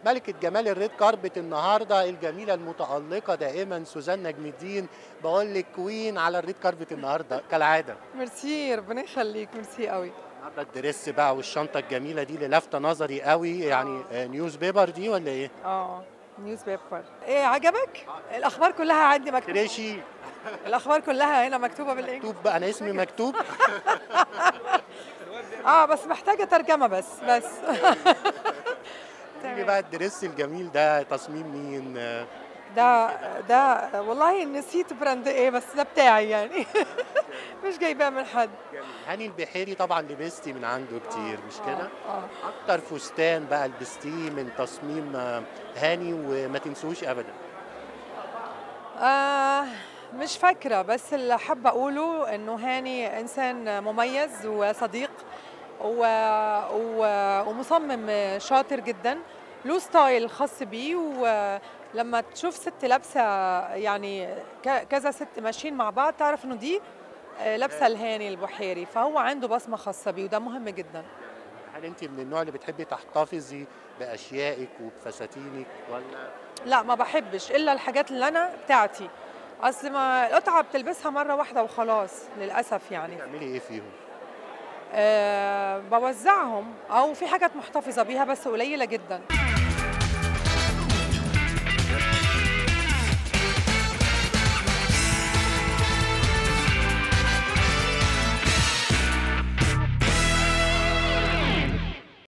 ملكة جمال الريد كاربت النهارده الجميلة المتألقة دائما سوزان نجم الدين بقول لك كوين على الريد كاربت النهارده كالعادة ميرسي ربنا يخليك ميرسي قوي النهارده الدريس بقى والشنطة الجميلة دي اللي لافتة نظري قوي يعني آه، نيوز بيبر دي ولا ايه؟ اه نيوز بيبر ايه عجبك الاخبار كلها عندي مكتوبه تريشي الاخبار كلها هنا مكتوبه بالانجليزي مكتوب بقى انا اسمي مكتوب اه بس محتاجه ترجمه بس بس قولي بقى الدريس الجميل ده تصميم مين؟ آه، ده ده والله نسيت براند ايه بس ده بتاعي يعني مش جايباه من حد هاني البحيري طبعا لبستي من عنده كتير مش كده؟ اه آه. اكتر فستان بقى لبستيه من تصميم آه، هاني وما تنسوش ابدا آه مش فاكرة بس اللي حابة أقوله إنه هاني إنسان مميز وصديق و... و... ومصمم شاطر جدا له ستايل خاص بيه ولما تشوف ست لابسة يعني ك... كذا ست ماشيين مع بعض تعرف إنه دي آه، لابسة الهاني البحيري فهو عنده بصمة خاصة بيه وده مهم جدا هل انت من النوع اللي بتحبي تحتفظي باشيائك وبفساتينك ولا لا ما بحبش إلا الحاجات اللي أنا بتاعتي أصل ما القطعة بتلبسها مرة واحدة وخلاص للأسف يعني بتعملي ايه فيهم؟ أه بوزعهم او في حاجات محتفظه بيها بس قليله جدا